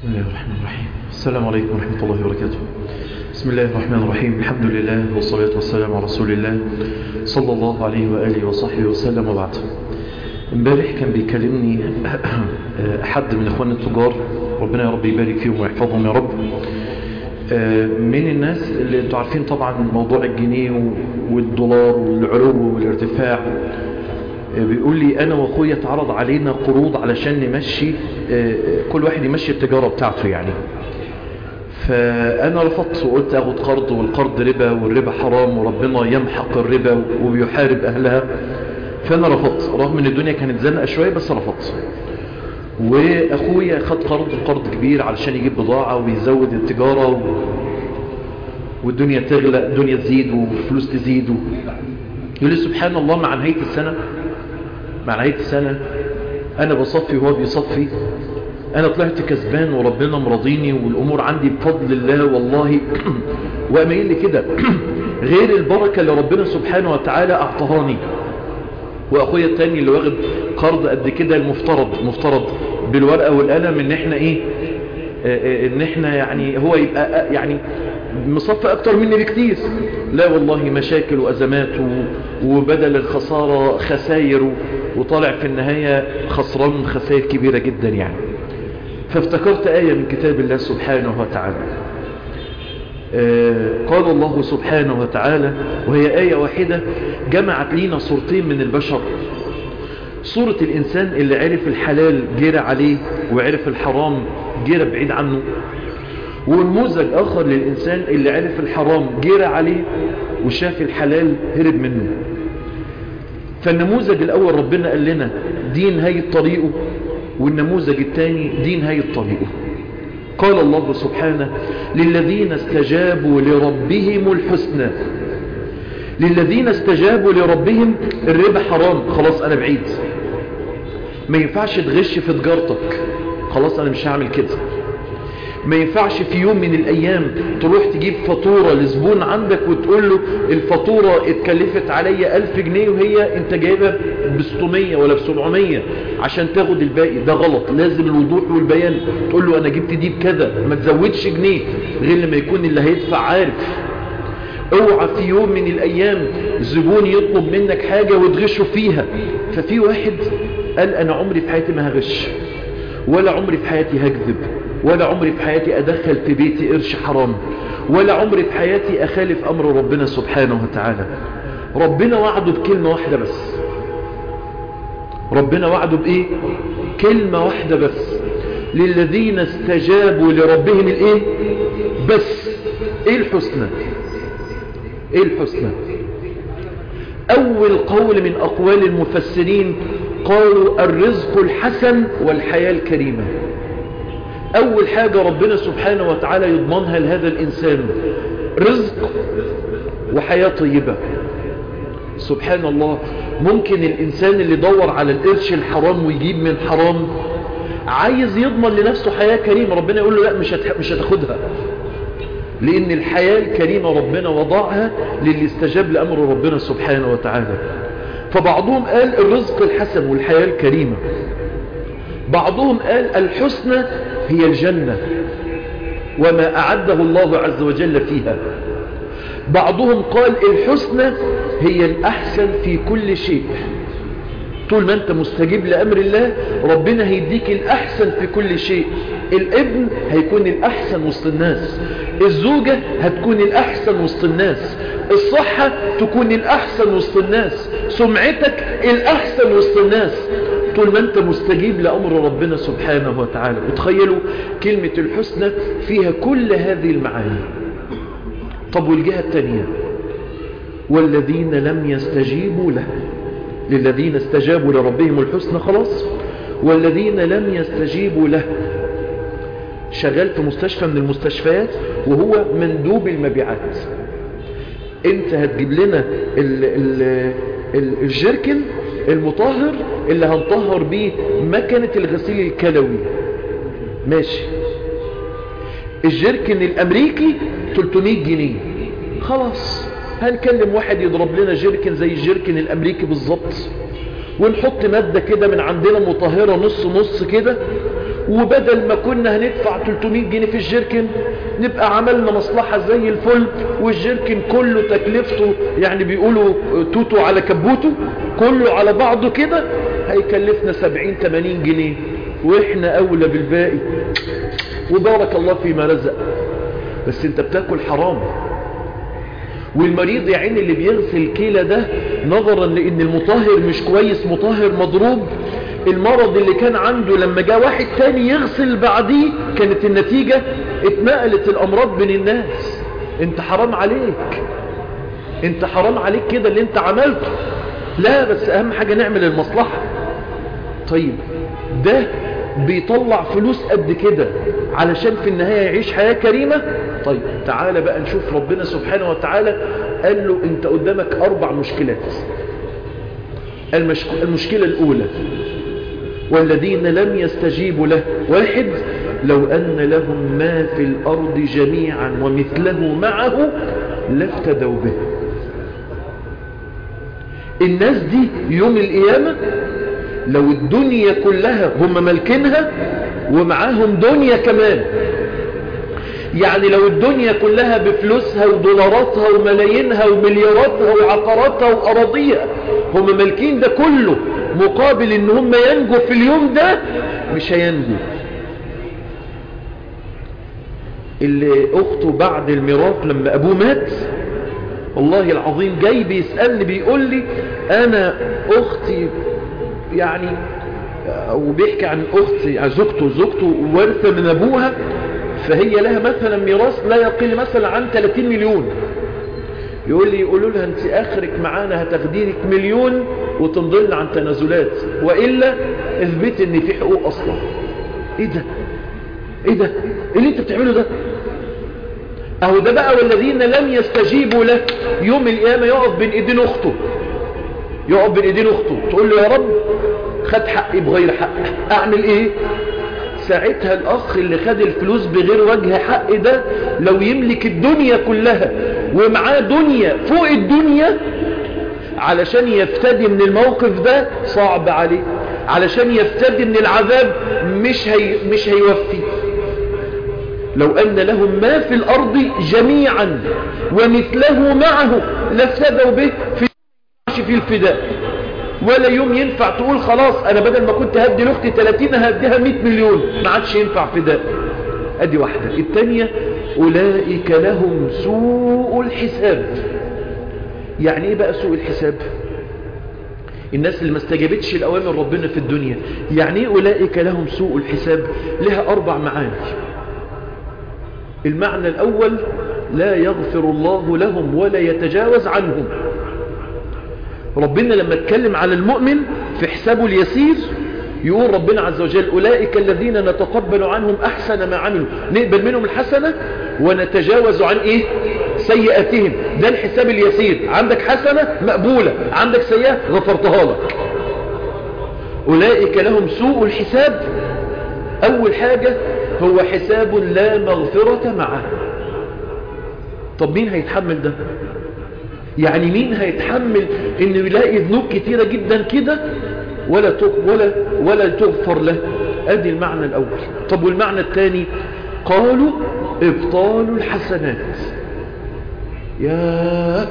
بسم الله الرحمن الرحيم السلام عليكم ورحمة الله وبركاته بسم الله الرحمن الرحيم الحمد لله والصلاة والسلام على رسول الله صلى الله عليه وآله وصحبه وسلم وبعد امبارح كان بيكلمني أحد من إخوان التجار ربنا يا رب يبارك فيهم ويحفظهم يا رب من الناس اللي انتوا عارفين طبعا موضوع الجنيه والدولار والعلو والارتفاع بيقول لي انا واخويا اتعرض علينا قروض علشان نمشي كل واحد يمشي التجارة بتاعته يعني فانا رفضت وقلت اخد قرض والقرض ربا والربا حرام وربنا يمحق الربا وبيحارب اهلها فانا رفضت رغم ان الدنيا كانت زنقة شوية بس رفضت واخويا خد قرض قرض كبير علشان يجيب بضاعة ويزود التجارة و... والدنيا تغلى الدنيا تزيد والفلوس تزيد و... يقول لي سبحان الله مع نهاية السنة مع نهاية السنة أنا بصفي وهو بيصفي أنا طلعت كسبان وربنا مرضيني والأمور عندي بفضل الله والله وأميل لي كده غير البركة اللي ربنا سبحانه وتعالى أعطهاني وأخويا التاني اللي واخد قرض قد كده المفترض مفترض بالورقة والقلم إن إحنا إيه إن إحنا يعني هو يبقى يعني مصفى أكتر مني بكتير لا والله مشاكل وأزمات وبدل الخسارة خسائر وطالع في النهاية خسران خسائر كبيرة جدا يعني فافتكرت آية من كتاب الله سبحانه وتعالى قال الله سبحانه وتعالى وهي آية واحدة جمعت لينا صورتين من البشر صورة الإنسان اللي عرف الحلال جرى عليه وعرف الحرام جرى بعيد عنه ونموذج آخر للإنسان اللي عرف الحرام جرى عليه وشاف الحلال هرب منه فالنموذج الأول ربنا قال لنا دين هاي طريقه والنموذج الثاني دين هاي طريقه قال الله سبحانه للذين استجابوا لربهم الحسنى للذين استجابوا لربهم الربا حرام خلاص أنا بعيد ما ينفعش تغش في تجارتك خلاص أنا مش هعمل كده ما ينفعش في يوم من الأيام تروح تجيب فاتورة لزبون عندك وتقول له الفاتورة اتكلفت عليا ألف جنيه وهي انت جايبها بستمية ولا بسبعمية عشان تاخد الباقي ده غلط لازم الوضوح والبيان تقول له أنا جبت دي بكذا ما تزودش جنيه غير لما يكون اللي هيدفع عارف اوعى في يوم من الأيام زبون يطلب منك حاجة وتغشه فيها ففي واحد قال أنا عمري في حياتي ما هغش ولا عمري في حياتي هكذب ولا عمري في حياتي أدخل في بيتي قرش حرام ولا عمري في حياتي أخالف أمر ربنا سبحانه وتعالى ربنا وعده بكلمة واحدة بس ربنا وعده بإيه كلمة واحدة بس للذين استجابوا لربهم الإيه بس إيه الحسنى إيه الحسنى أول قول من أقوال المفسرين قالوا الرزق الحسن والحياة الكريمة أول حاجة ربنا سبحانه وتعالى يضمنها لهذا الإنسان رزق وحياة طيبة سبحان الله ممكن الإنسان اللي دور على القرش الحرام ويجيب من حرام عايز يضمن لنفسه حياة كريمة ربنا يقول له لا مش مش هتاخدها لأن الحياة الكريمة ربنا وضعها للي استجاب لأمر ربنا سبحانه وتعالى فبعضهم قال الرزق الحسن والحياة الكريمة بعضهم قال الحسنى هي الجنة وما أعده الله عز وجل فيها بعضهم قال الحسنى هي الأحسن في كل شيء طول ما أنت مستجيب لأمر الله ربنا هيديك الأحسن في كل شيء الابن هيكون الأحسن وسط الناس الزوجة هتكون الأحسن وسط الناس الصحة تكون الأحسن وسط الناس سمعتك الأحسن وسط الناس طول ما أنت مستجيب لأمر ربنا سبحانه وتعالى وتخيلوا كلمة الحسنى فيها كل هذه المعاني طب والجهة الثانية والذين لم يستجيبوا له للذين استجابوا لربهم الحسنى خلاص والذين لم يستجيبوا له شغال في مستشفى من المستشفيات وهو مندوب المبيعات انت هتجيب لنا ال ال ال الجركن المطهر اللي هنطهر بيه مكنة الغسيل الكلوي ماشي الجركن الامريكي 300 جنيه خلاص هنكلم واحد يضرب لنا جيركن زي الجيركن الامريكي بالظبط ونحط مادة كده من عندنا مطهرة نص نص كده وبدل ما كنا هندفع 300 جنيه في الجيركن نبقى عملنا مصلحة زي الفل والجيركن كله تكلفته يعني بيقولوا توتو على كبوته كله على بعضه كده هيكلفنا 70 80 جنيه واحنا اولى بالباقي وبارك الله فيما رزق بس انت بتاكل حرام والمريض يا عيني اللي بيغسل كلى ده نظرا لان المطهر مش كويس مطهر مضروب المرض اللي كان عنده لما جاء واحد تاني يغسل بعديه كانت النتيجة اتنقلت الامراض بين الناس انت حرام عليك انت حرام عليك كده اللي انت عملته لا بس اهم حاجة نعمل المصلحة طيب ده بيطلع فلوس قد كده علشان في النهاية يعيش حياة كريمة طيب تعالى بقى نشوف ربنا سبحانه وتعالى قال له انت قدامك اربع مشكلات المشك... المشكلة الاولى والذين لم يستجيبوا له واحد لو ان لهم ما في الارض جميعا ومثله معه لافتدوا به الناس دي يوم القيامة لو الدنيا كلها هم ملكينها ومعاهم دنيا كمان يعني لو الدنيا كلها بفلوسها ودولاراتها وملايينها وملياراتها وعقاراتها وأراضيها هم ملكين ده كله مقابل ان هم ينجوا في اليوم ده مش هينجوا اللي اخته بعد الميراث لما ابوه مات والله العظيم جاي بيسألني بيقول لي انا اختي يعني وبيحكي عن اختي يعني زوجته زوجته ورثة من ابوها فهي لها مثلا ميراث لا يقل مثلا عن 30 مليون يقول لي يقولوا لها انت اخرك معانا هتاخدينك مليون وتمضي عن تنازلات والا اثبت ان في حقوق اصلا ايه ده ايه ده ايه اللي انت بتعمله ده اهو ده بقى والذين لم يستجيبوا له يوم القيامه يقف بين ايدين اخته يقف بين ايدين اخته تقول له يا رب خد حقي بغير حق اعمل ايه ساعتها الاخ اللي خد الفلوس بغير وجه حق ده لو يملك الدنيا كلها ومعاه دنيا فوق الدنيا علشان يفتدي من الموقف ده صعب عليه علشان يفتدي من العذاب مش هي مش هيوفي لو أن لهم ما في الأرض جميعا ومثله معه لافتدوا به في في الفداء ولا يوم ينفع تقول خلاص أنا بدل ما كنت هدي لأختي 30 هديها 100 مليون ما عادش ينفع فداء أدي واحدة الثانية أولئك لهم سوء الحساب يعني إيه بقى سوء الحساب الناس اللي ما استجابتش الأوامر ربنا في الدنيا يعني إيه أولئك لهم سوء الحساب لها أربع معاني المعنى الأول لا يغفر الله لهم ولا يتجاوز عنهم ربنا لما اتكلم على المؤمن في حسابه اليسير يقول ربنا عز وجل أولئك الذين نتقبل عنهم أحسن ما عملوا نقبل منهم الحسنة ونتجاوز عن إيه سيئاتهم ده الحساب اليسير عندك حسنة مقبولة عندك سيئة غفرتها لك أولئك لهم سوء الحساب أول حاجة هو حساب لا مغفرة معه طب مين هيتحمل ده يعني مين هيتحمل انه يلاقي ذنوب كتيرة جدا كده ولا ولا ولا تغفر له ادي المعنى الاول طب والمعنى الثاني قالوا ابطال الحسنات يا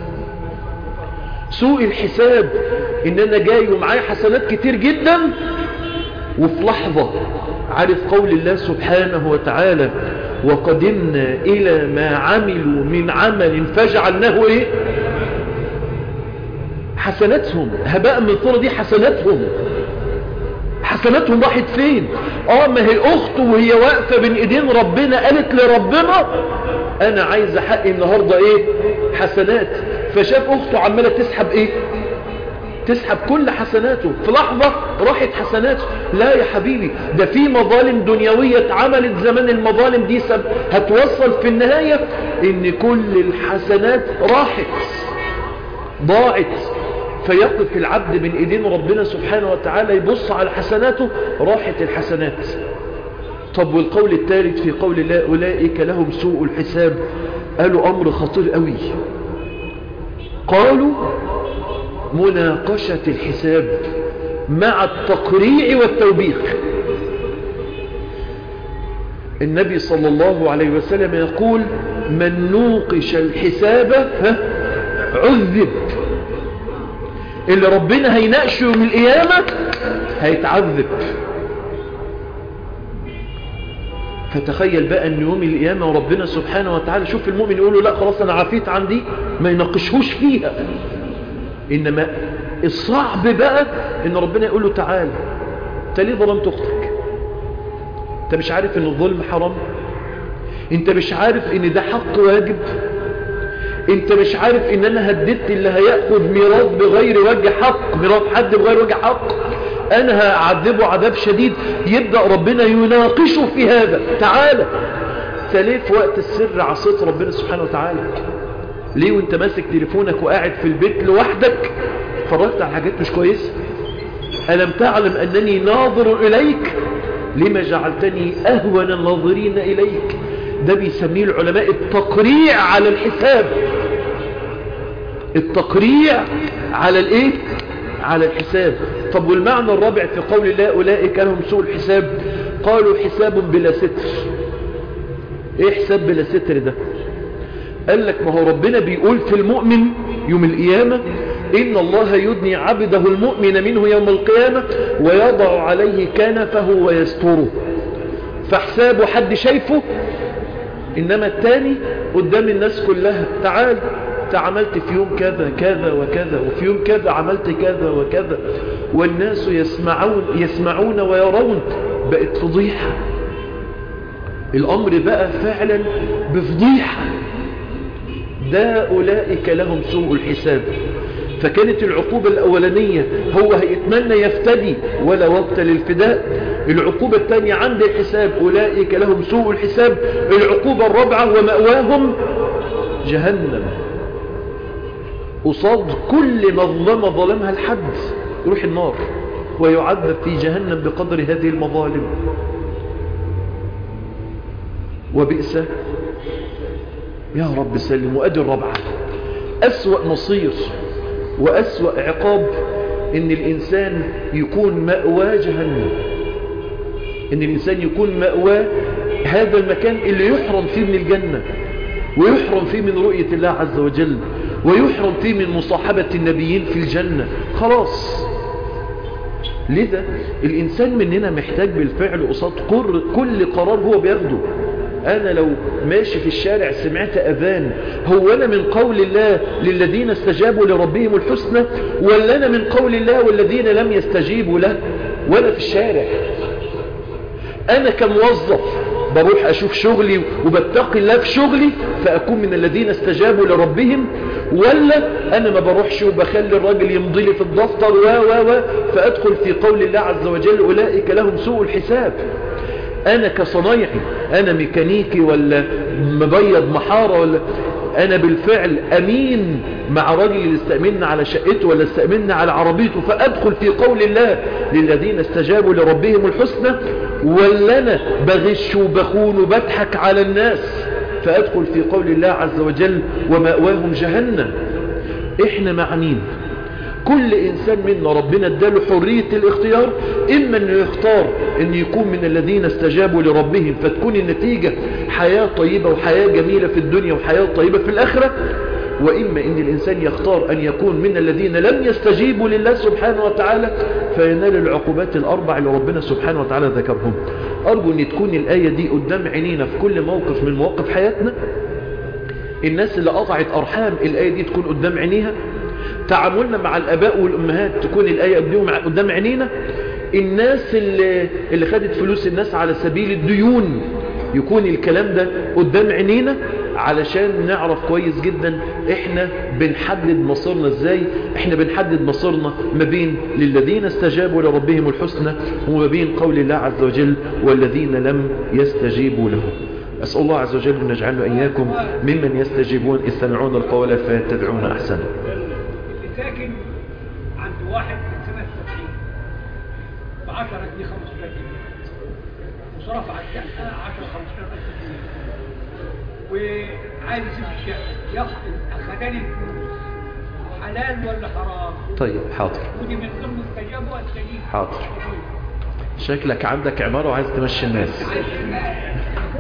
سوء الحساب ان انا جاي ومعايا حسنات كتير جدا وفي لحظة عارف قول الله سبحانه وتعالى وقدمنا إلى ما عملوا من عمل فجعلناه إيه حسناتهم هباء من الصورة دي حسناتهم حسناتهم راحت فين اه ما هي اخته وهي واقفة بين ايدين ربنا قالت لربنا انا عايزة حقي النهاردة ايه حسنات فشاف اخته عمالة تسحب ايه تسحب كل حسناته في لحظة راحت حسناته لا يا حبيبي ده في مظالم دنيوية اتعملت زمان المظالم دي سب هتوصل في النهاية ان كل الحسنات راحت ضاعت فيقف العبد بين ايدين ربنا سبحانه وتعالى يبص على حسناته راحت الحسنات طب والقول الثالث في قول الله أولئك لهم سوء الحساب قالوا أمر خطير قوي قالوا مناقشة الحساب مع التقريع والتوبيخ النبي صلى الله عليه وسلم يقول من نوقش الحساب ها عذب اللي ربنا هيناقشه يوم القيامة هيتعذب فتخيل بقى ان يوم القيامة وربنا سبحانه وتعالى شوف المؤمن يقول له لا خلاص انا عافيت عن دي ما يناقشهوش فيها انما الصعب بقى ان ربنا يقول له تعال انت ليه ظلمت اختك انت مش عارف ان الظلم حرام انت مش عارف ان ده حق واجب انت مش عارف ان انا هددت اللي هيأخذ ميراث بغير وجه حق ميراث حد بغير وجه حق انا هعذبه عذاب شديد يبدأ ربنا يناقشه في هذا تعالى ليه في وقت السر عصيت ربنا سبحانه وتعالى ليه وانت ماسك تليفونك وقاعد في البيت لوحدك اتفرجت على حاجات مش كويسة ألم تعلم أنني ناظر إليك لما جعلتني أهون الناظرين إليك ده بيسميه العلماء التقريع على الحساب التقريع على الايه على الحساب طب والمعنى الرابع في قول الله أولئك لهم سوء الحساب قالوا حساب بلا ستر ايه حساب بلا ستر ده قال لك ما هو ربنا بيقول في المؤمن يوم القيامة إن الله يدني عبده المؤمن منه يوم القيامة ويضع عليه كنفه ويستره فحسابه حد شايفه إنما التاني قدام الناس كلها تعال عملت في يوم كذا كذا وكذا وفي يوم كذا عملت كذا وكذا والناس يسمعون, يسمعون ويرون بقت فضيحة الأمر بقى فعلا بفضيحة ده أولئك لهم سوء الحساب فكانت العقوبة الأولانية هو هيتمنى يفتدي ولا وقت للفداء العقوبة الثانية عند الحساب أولئك لهم سوء الحساب العقوبة الرابعة ومأواهم جهنم قصاد كل مظلمة ظلمها الحد يروح النار ويعذب في جهنم بقدر هذه المظالم وبئس يا رب سلم وأدي الرابعة أسوأ مصير وأسوأ عقاب إن الإنسان يكون مأوى جهنم إن الإنسان يكون مأوى هذا المكان اللي يحرم فيه من الجنة ويحرم فيه من رؤية الله عز وجل ويحرم فيه من مصاحبة النبيين في الجنة خلاص لذا الإنسان مننا محتاج بالفعل قصاد كل قرار هو بياخده أنا لو ماشي في الشارع سمعت أذان هو أنا من قول الله للذين استجابوا لربهم الحسنى ولا أنا من قول الله والذين لم يستجيبوا له ولا في الشارع أنا كموظف بروح أشوف شغلي وبتقي الله في شغلي فأكون من الذين استجابوا لربهم ولا أنا ما بروحش وبخلي الراجل يمضي لي في الدفتر و و و فأدخل في قول الله عز وجل أولئك لهم سوء الحساب أنا كصنايعي أنا ميكانيكي ولا مبيض محارة ولا أنا بالفعل أمين مع راجل اللي استأمنا على شقته ولا استأمنا على عربيته فأدخل في قول الله للذين استجابوا لربهم الحسنى ولا أنا بغش وبخون وبضحك على الناس فأدخل في قول الله عز وجل ومأواهم جهنم إحنا مع مين كل إنسان منا ربنا اداله حرية الاختيار إما أنه يختار أن يكون من الذين استجابوا لربهم فتكون النتيجة حياة طيبة وحياة جميلة في الدنيا وحياة طيبة في الآخرة وإما أن الإنسان يختار أن يكون من الذين لم يستجيبوا لله سبحانه وتعالى فينال العقوبات الأربع اللي ربنا سبحانه وتعالى ذكرهم أرجو أن تكون الآية دي قدام عينينا في كل موقف من مواقف حياتنا الناس اللي قطعت أرحام الآية دي تكون قدام عينيها تعاملنا مع الأباء والأمهات تكون الآية قدام عينينا الناس اللي, اللي خدت فلوس الناس على سبيل الديون يكون الكلام ده قدام عينينا علشان نعرف كويس جدا احنا بنحدد مصيرنا ازاي احنا بنحدد مصيرنا ما بين للذين استجابوا لربهم الحسنى وما بين قول الله عز وجل والذين لم يستجيبوا له أسأل الله عز وجل أن نجعلنا إياكم ممن يستجيبون يستمعون القول فيتبعون أحسنه اللي ساكن عند واحد من سنة 70 ب 10 جنيه 15 جنيه وصرف على الشقة 10 15 ألف جنيه وعايز يسيب الشقة ياخد خدان الفلوس حلال ولا حرام؟ طيب حاضر ودي من ضمن استجابوا استجيب حاضر شكلك عندك عمارة وعايز تمشي الناس عايز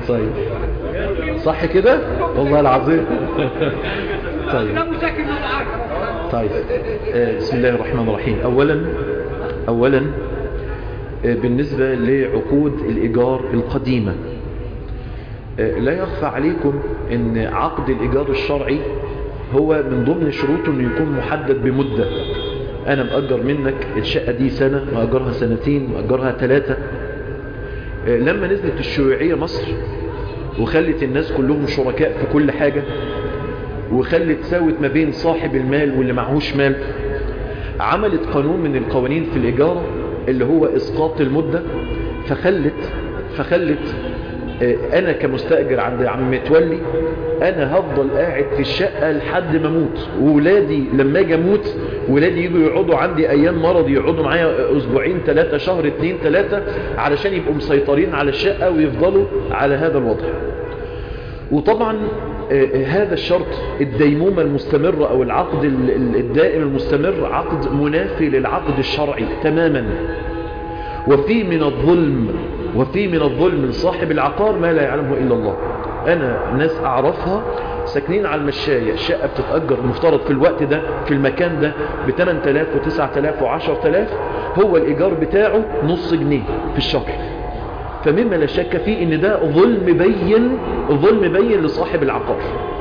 طيب صح كده والله العظيم طيب لا مساكن معاك طيب آه، بسم الله الرحمن الرحيم اولا اولا آه، بالنسبة لعقود الايجار القديمة آه، لا يخفى عليكم ان عقد الايجار الشرعي هو من ضمن شروطه انه يكون محدد بمدة انا مأجر منك الشقة دي سنة مأجرها سنتين مأجرها ثلاثة آه، لما نزلت الشيوعية مصر وخلت الناس كلهم شركاء في كل حاجة وخلت ساوت ما بين صاحب المال واللي معهوش مال عملت قانون من القوانين في الإجارة اللي هو إسقاط المدة فخلت فخلت آه، أنا كمستأجر عند عم متولي أنا هفضل قاعد في الشقة لحد ما أموت وولادي لما أجي أموت ولادي يجوا يقعدوا عندي أيام مرض يقعدوا معايا أسبوعين ثلاثة شهر اتنين ثلاثة علشان يبقوا مسيطرين على الشقة ويفضلوا على هذا الوضع وطبعا آه، هذا الشرط الديمومة المستمرة أو العقد ال- ال- الدائم المستمر عقد منافي للعقد الشرعي تماما وفي من الظلم وفي من الظلم من صاحب العقار ما لا يعلمه إلا الله أنا ناس أعرفها ساكنين على المشاية الشقة بتتأجر مفترض في الوقت ده في المكان ده ب 8000 و 9000 و 10000 هو الإيجار بتاعه نص جنيه في الشهر فمما لا شك فيه ان ده ظلم بين ظلم بين لصاحب العقار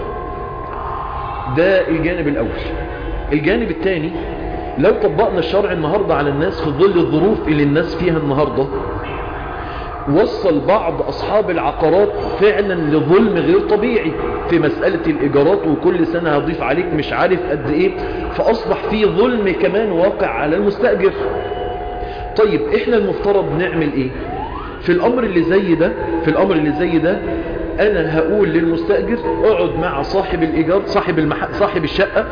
ده الجانب الاول الجانب الثاني لو طبقنا الشرع النهاردة على الناس في ظل الظروف اللي الناس فيها النهاردة وصل بعض أصحاب العقارات فعلا لظلم غير طبيعي في مسألة الإيجارات وكل سنة هضيف عليك مش عارف قد إيه فأصبح في ظلم كمان واقع على المستأجر طيب إحنا المفترض نعمل إيه في الأمر اللي زي ده في الأمر اللي زي ده أنا هقول للمستأجر اقعد مع صاحب الإيجار صاحب, المح... صاحب الشقة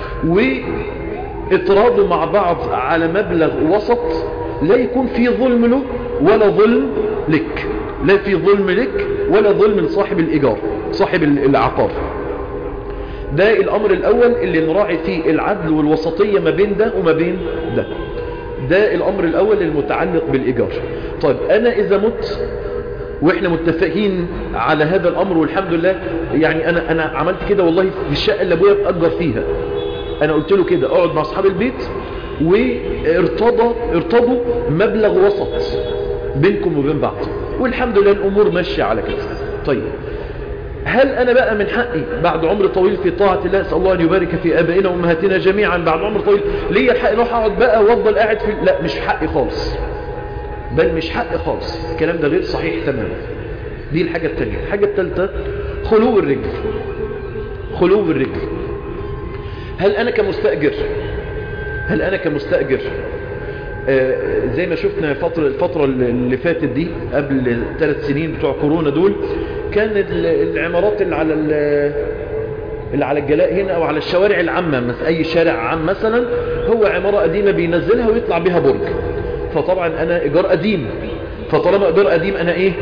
واتراضوا مع بعض على مبلغ وسط لا يكون في ظلم له ولا ظلم لك لا في ظلم لك ولا ظلم لصاحب الإيجار صاحب العقار ده الأمر الأول اللي نراعي فيه العدل والوسطية ما بين ده وما بين ده ده الأمر الأول المتعلق بالإيجار طيب أنا إذا مت وإحنا متفقين على هذا الأمر والحمد لله يعني أنا, أنا عملت كده والله في الشقة اللي أبويا بأجر فيها أنا قلت له كده أقعد مع أصحاب البيت وارتضى ارتضوا مبلغ وسط بينكم وبين بعض والحمد لله الأمور ماشية على كده طيب هل أنا بقى من حقي بعد عمر طويل في طاعة الله أسأل الله أن يبارك في أبائنا وأمهاتنا جميعا بعد عمر طويل ليه الحق نروح أقعد بقى وأفضل قاعد في لا مش حقي خالص بل مش حقي خالص الكلام ده غير صحيح تماما دي الحاجة التانية الحاجة التالتة خلو الرجل خلو الرجل هل أنا كمستأجر هل أنا كمستأجر آه زي ما شفنا فترة الفترة اللي فاتت دي قبل ثلاث سنين بتوع كورونا دول كان العمارات اللي على اللي على الجلاء هنا او على الشوارع العامة مثلا اي شارع عام مثلا هو عمارة قديمة بينزلها ويطلع بها برج فطبعا انا ايجار قديم فطالما ايجار قديم انا ايه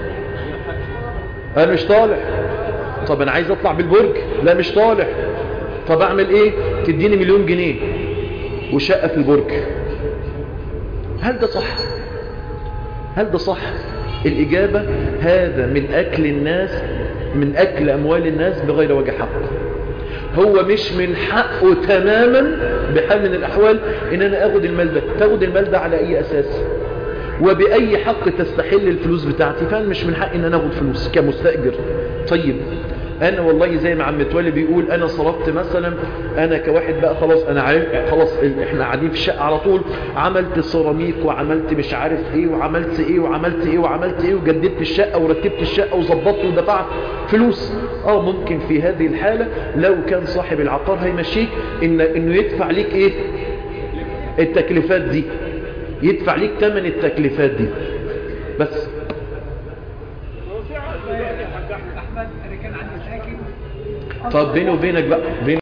انا مش طالع طب انا عايز اطلع بالبرج لا مش طالع طب اعمل ايه تديني مليون جنيه وشقة في البرج هل ده صح هل ده صح الإجابة هذا من أكل الناس من أكل أموال الناس بغير وجه حق هو مش من حقه تماما بحال من الأحوال إن أنا أخذ المال ده تاخد المال ده على أي أساس وبأي حق تستحل الفلوس بتاعتي فأنا مش من حقي إن أنا أخذ فلوس كمستأجر طيب أنا والله زي ما عم متولي بيقول أنا صرفت مثلا أنا كواحد بقى خلاص أنا عارف خلاص إحنا قاعدين في الشقة على طول عملت سيراميك وعملت مش عارف إيه وعملت إيه وعملت إيه وعملت إيه وجددت الشقة ورتبت الشقة وظبطت ودفعت فلوس أه ممكن في هذه الحالة لو كان صاحب العقار هيمشيك إن إنه يدفع ليك إيه التكلفات دي يدفع ليك ثمن التكلفات دي بس احمد انا كان عندي ساكن طب بيني وبينك بقى بيني